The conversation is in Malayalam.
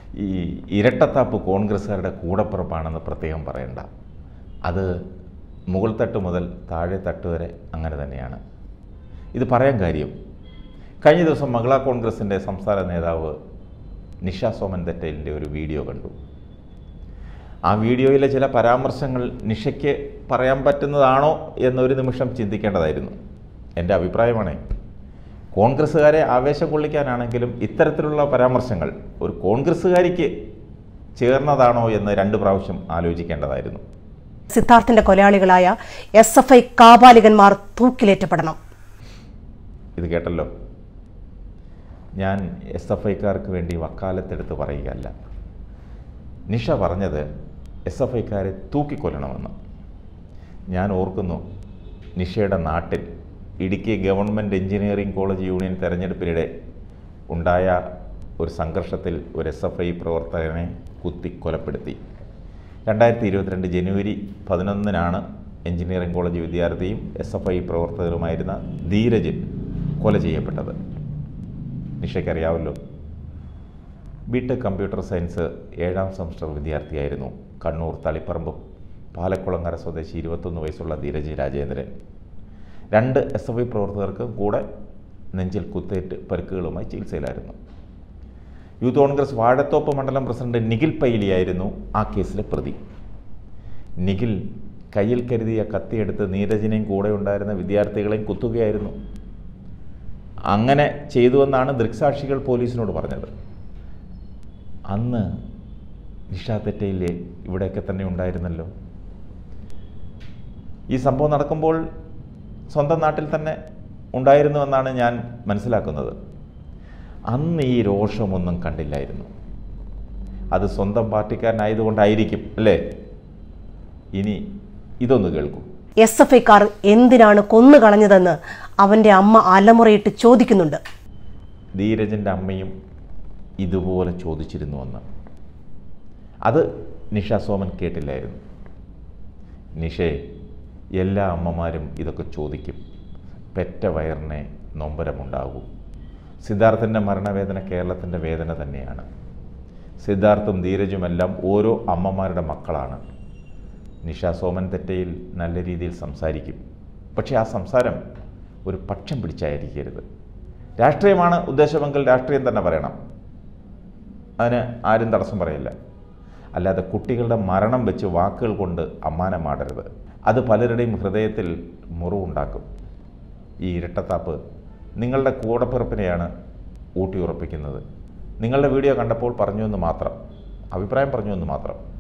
ഈ ഇരട്ടത്താപ്പ് കോൺഗ്രസ്സുകാരുടെ കൂടപ്പിറപ്പാണെന്ന് പ്രത്യേകം പറയണ്ട അത് മുകൾ തട്ട് മുതൽ താഴെ തട്ട് വരെ അങ്ങനെ തന്നെയാണ് ഇത് പറയാൻ കാര്യം കഴിഞ്ഞ ദിവസം മഹിളാ കോൺഗ്രസിൻ്റെ സംസ്ഥാന നേതാവ് നിഷ സോമൻ തെറ്റലിൻ്റെ ഒരു വീഡിയോ കണ്ടു ആ വീഡിയോയിലെ ചില പരാമർശങ്ങൾ നിഷയ്ക്ക് പറയാൻ പറ്റുന്നതാണോ എന്നൊരു നിമിഷം ചിന്തിക്കേണ്ടതായിരുന്നു എൻ്റെ അഭിപ്രായമാണ് കോൺഗ്രസ്സുകാരെ ആവേശം കൊള്ളിക്കാനാണെങ്കിലും ഇത്തരത്തിലുള്ള പരാമർശങ്ങൾ ഒരു കോൺഗ്രസ്സുകാരിക്ക് ചേർന്നതാണോ എന്ന് രണ്ട് പ്രാവശ്യം ആലോചിക്കേണ്ടതായിരുന്നു സിദ്ധാർത്ഥിന്റെ കൊലയാളികളായ എസ് എഫ് ഐ കാപാലികന്മാർ തൂക്കിലേറ്റപ്പെടണം ഇത് കേട്ടല്ലോ ഞാൻ എസ് എഫ് ഐക്കാർക്ക് വേണ്ടി വക്കാലത്തെടുത്ത് പറയുകയല്ല നിഷ പറഞ്ഞത് എസ് എഫ് ഐക്കാരെ തൂക്കിക്കൊല്ലണമെന്ന് ഞാൻ ഓർക്കുന്നു നിഷയുടെ നാട്ടിൽ Idukki government engineering college union തെരഞ്ഞെടുപ്പിനിടെ ഉണ്ടായ ഒരു സംഘർഷത്തിൽ ഒരു എസ് എഫ് ഐ പ്രവർത്തകനെ കുത്തി കൊലപ്പെടുത്തി രണ്ടായിരത്തി ഇരുപത്തിരണ്ട് ജനുവരി പതിനൊന്നിനാണ് എഞ്ചിനീയറിംഗ് കോളേജ് വിദ്യാർത്ഥിയും എസ് എഫ് ഐ പ്രവർത്തകരുമായിരുന്ന ധീരജ് കൊല ചെയ്യപ്പെട്ടത് നിഷയ്ക്കറിയാവല്ലോ ബിടെക് കമ്പ്യൂട്ടർ സയൻസ് ഏഴാം സെമസ്റ്റർ വിദ്യാർത്ഥിയായിരുന്നു കണ്ണൂർ തളിപ്പറമ്പ് പാലക്കുളങ്ങര സ്വദേശി ഇരുപത്തൊന്ന് വയസ്സുള്ള ധീരജ് രാജേന്ദ്രൻ രണ്ട് എസ് എഫ് ഐ പ്രവർത്തകർക്ക് കൂടെ നെഞ്ചിൽ കുത്തേറ്റ് പരിക്കുകളുമായി ചികിത്സയിലായിരുന്നു യൂത്ത് കോൺഗ്രസ് വാഴത്തോപ്പ് മണ്ഡലം പ്രസിഡന്റ് നിഖിൽ പൈലിയായിരുന്നു ആ കേസിലെ പ്രതി നിഖിൽ കയ്യിൽ കരുതിയ കത്തിയെടുത്ത് നീരജിനെയും കൂടെ ഉണ്ടായിരുന്ന വിദ്യാർത്ഥികളെയും കുത്തുകയായിരുന്നു അങ്ങനെ ചെയ്തുവെന്നാണ് ദൃക്സാക്ഷികൾ പോലീസിനോട് പറഞ്ഞത് അന്ന് നിഷ തെറ്റയിലെ ഇവിടെയൊക്കെ തന്നെ ഉണ്ടായിരുന്നല്ലോ ഈ സംഭവം നടക്കുമ്പോൾ സ്വന്തം നാട്ടിൽ തന്നെ ഉണ്ടായിരുന്നുവെന്നാണ് ഞാൻ മനസ്സിലാക്കുന്നത് അന്ന് ഈ രോഷമൊന്നും കണ്ടില്ലായിരുന്നു അത് സ്വന്തം പാർട്ടിക്കാരനായതുകൊണ്ടായിരിക്കും അല്ലേ ഇനി ഇതൊന്ന് കേൾക്കൂ എസ് എഫ് ഐക്കാർ എന്തിനാണ് കൊന്നു കളഞ്ഞതെന്ന് അവന്റെ അമ്മ അലമുറയിട്ട് ചോദിക്കുന്നുണ്ട് ധീരജൻ്റെ അമ്മയും ഇതുപോലെ ചോദിച്ചിരുന്നുവെന്ന് അത് നിഷ സോമൻ കേട്ടില്ലായിരുന്നു നിഷേ എല്ലാ അമ്മമാരും ഇതൊക്കെ ചോദിക്കും പെറ്റ വയറിനെ നൊമ്പരമുണ്ടാകൂ സിദ്ധാർത്ഥൻ്റെ മരണവേദന കേരളത്തിൻ്റെ വേദന തന്നെയാണ് സിദ്ധാർത്ഥും ധീരജുമെല്ലാം ഓരോ അമ്മമാരുടെ മക്കളാണ് നിഷ സോമൻ തെറ്റയിൽ നല്ല രീതിയിൽ സംസാരിക്കും പക്ഷേ ആ സംസാരം ഒരു പക്ഷം പിടിച്ചായിരിക്കരുത് രാഷ്ട്രീയമാണ് ഉദ്ദേശമെങ്കിൽ രാഷ്ട്രീയം തന്നെ പറയണം അതിന് ആരും തടസ്സം പറയില്ല അല്ലാതെ കുട്ടികളുടെ മരണം വെച്ച് വാക്കുകൾ കൊണ്ട് അമ്മാനമാടരുത് അത് പലരുടെയും ഹൃദയത്തിൽ മുറിവുണ്ടാക്കും ഈ ഇരട്ടത്താപ്പ് നിങ്ങളുടെ കൂടപ്പിറപ്പിനെയാണ് ഊട്ടിയുറപ്പിക്കുന്നത് നിങ്ങളുടെ വീഡിയോ കണ്ടപ്പോൾ പറഞ്ഞു എന്ന് മാത്രം അഭിപ്രായം പറഞ്ഞു എന്ന് മാത്രം